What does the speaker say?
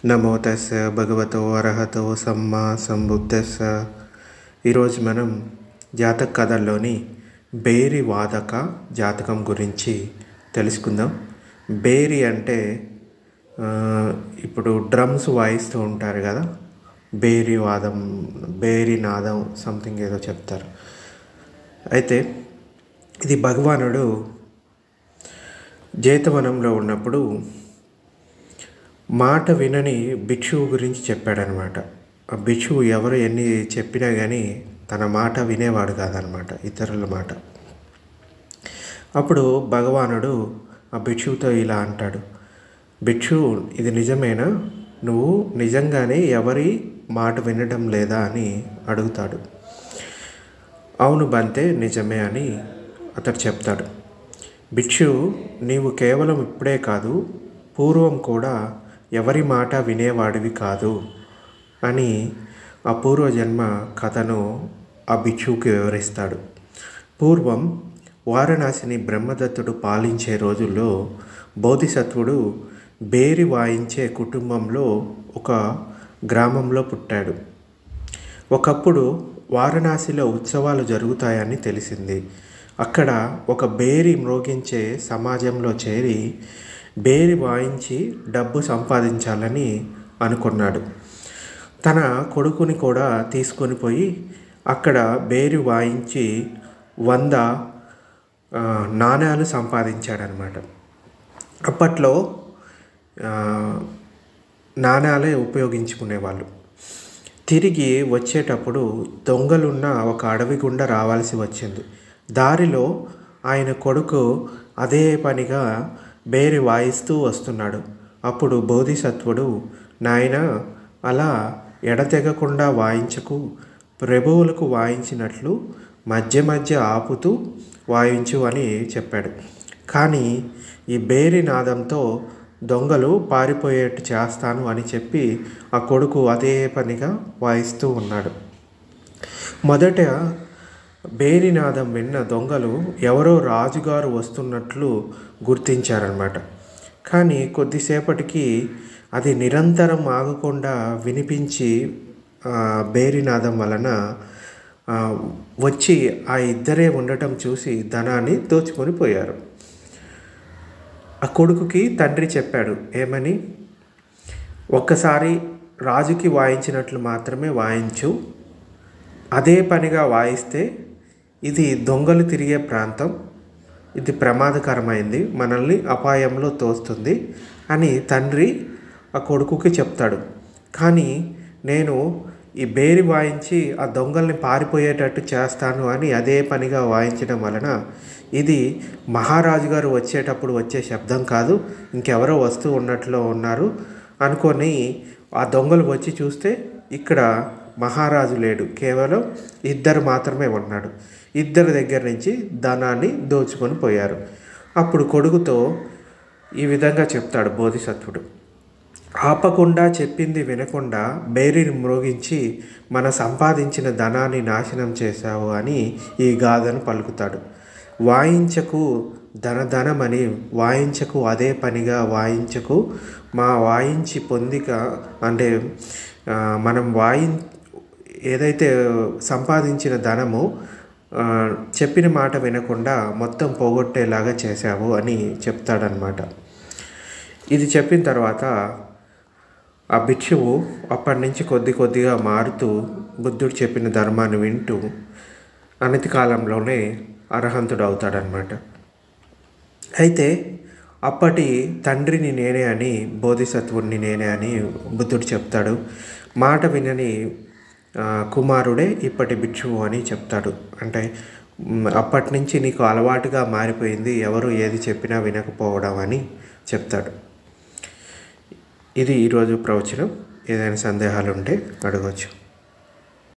నమో తస్స భగవతో అర్హతో సమ్మా సంబుద్ధస్స ఈరోజు మనం జాతక కథల్లోని బేరి వాదక జాతకం గురించి తెలుసుకుందాం బేరి అంటే ఆ, ఇప్పుడు డ్రమ్స్ వాయిస్తూ ఉంటారు కదా బేరి వాదం బేరి నాదం సంథింగ్ ఏదో చెప్తారు అయితే ఇది భగవానుడు జేతవనంలో ఉన్నప్పుడు మాట వినని భిక్షువు గురించి చెప్పాడనమాట ఆ భిక్షువు ఎవరు ఎన్ని చెప్పినా కానీ తన మాట వినేవాడు కాదనమాట ఇతరుల మాట అప్పుడు భగవానుడు ఆ భిక్షువుతో ఇలా అంటాడు భిక్షు ఇది నిజమేనా నువ్వు నిజంగానే ఎవరి మాట వినడం లేదా అని అడుగుతాడు అవును బంతే నిజమే అని అతడు చెప్తాడు భిక్షు నీవు కేవలం ఇప్పుడే కాదు పూర్వం కూడా ఎవరి మాట వినేవాడివి కాదు అని ఆ పూర్వజన్మ కథను ఆ భిక్షువుకి వివరిస్తాడు పూర్వం వారణాసిని బ్రహ్మదత్తుడు పాలించే రోజుల్లో బోధిసత్వుడు బేరి వాయించే కుటుంబంలో ఒక గ్రామంలో పుట్టాడు ఒకప్పుడు వారణాసిలో ఉత్సవాలు జరుగుతాయని తెలిసింది అక్కడ ఒక బేరి మ్రోగించే సమాజంలో చేరి బేరి వాయించి డబ్బు సంపాదించాలని అనుకున్నాడు తన కొడుకుని కూడా తీసుకొని పోయి అక్కడ బేరి వాయించి వంద ఆ, నాణ్యాలు సంపాదించాడనమాట అప్పట్లో ఆ, నాణ్యాలే ఉపయోగించుకునేవాళ్ళు తిరిగి వచ్చేటప్పుడు దొంగలున్న ఒక అడవి గుండా రావాల్సి వచ్చింది దారిలో ఆయన కొడుకు అదే పనిగా బేరి వాయిస్తూ వస్తున్నాడు అప్పుడు బోధిసత్వుడు నాయన అలా ఎడతెగకుండా వాయించకు ప్రభువులకు వాయించినట్లు మధ్య మధ్య ఆపుతూ వాయించు అని చెప్పాడు కానీ ఈ బేరి నాదంతో దొంగలు పారిపోయేట్టు చేస్తాను అని చెప్పి ఆ కొడుకు అదే పనిగా వాయిస్తూ ఉన్నాడు మొదట బేరినాదం విన్న దొంగలు ఎవరో రాజుగారు వస్తున్నట్లు గుర్తించారనమాట కానీ కొద్దిసేపటికి అది నిరంతరం ఆగకుండా వినిపించి ఆ, బేరినాదం వలన ఆ, వచ్చి ఆ ఇద్దరే ఉండటం చూసి ధనాన్ని దోచుకొని పోయారు ఆ కొడుకుకి తండ్రి చెప్పాడు ఏమని ఒక్కసారి రాజుకి వాయించినట్లు మాత్రమే వాయించు అదే పనిగా వాయిస్తే ఇది దొంగలు తిరిగే ప్రాంతం ఇది ప్రమాదకరమైంది మనల్ని అపాయంలో తోస్తుంది అని తండ్రి ఆ కొడుకుకి చెప్తాడు కానీ నేను ఈ బేరి వాయించి ఆ దొంగల్ని పారిపోయేటట్టు చేస్తాను అని అదే పనిగా వాయించడం వలన ఇది మహారాజు గారు వచ్చేటప్పుడు వచ్చే శబ్దం కాదు ఇంకెవరో వస్తూ ఉన్నట్లు ఉన్నారు అనుకొని ఆ దొంగలు వచ్చి చూస్తే ఇక్కడ మహారాజు లేడు కేవలం ఇద్దరు మాత్రమే ఉన్నాడు ఇద్దరి దగ్గర నుంచి ధనాన్ని దోచుకొని పోయారు అప్పుడు కొడుకుతో ఈ విధంగా చెప్తాడు బోధిసత్వుడు ఆపకుండా చెప్పింది వినకుండా బేరీని మ్రోగించి మన సంపాదించిన ధనాన్ని నాశనం చేశావు అని ఈ గాథను పలుకుతాడు వాయించకు ధనధనమని వాయించకు అదే పనిగా వాయించకు మా వాయించి పొందిక అంటే ఆ, మనం వాయి ఏదైతే సంపాదించిన ధనము ఆ, చెప్పిన మాట వినకుండా మొత్తం పోగొట్టేలాగా చేశావు అని చెప్తాడనమాట ఇది చెప్పిన తర్వాత ఆ భిక్షువు అప్పటి నుంచి కొద్ది కొద్దిగా మారుతూ బుద్ధుడు చెప్పిన ధర్మాన్ని వింటూ అనతి కాలంలోనే అర్హంతుడు అవుతాడనమాట అయితే అప్పటి తండ్రిని నేనే అని బోధిసత్వుడిని నేనే అని బుద్ధుడు చెప్తాడు మాట వినని ఆ, కుమారుడే ఇప్పటి భిక్షువు అని చెప్తాడు అంటే మ్, అప్పటి నుంచి నీకు అలవాటుగా మారిపోయింది ఎవరు ఏది చెప్పినా వినకపోవడం అని చెప్తాడు ఇది ఈరోజు ప్రవచనం ఏదైనా సందేహాలు ఉంటే అడగవచ్చు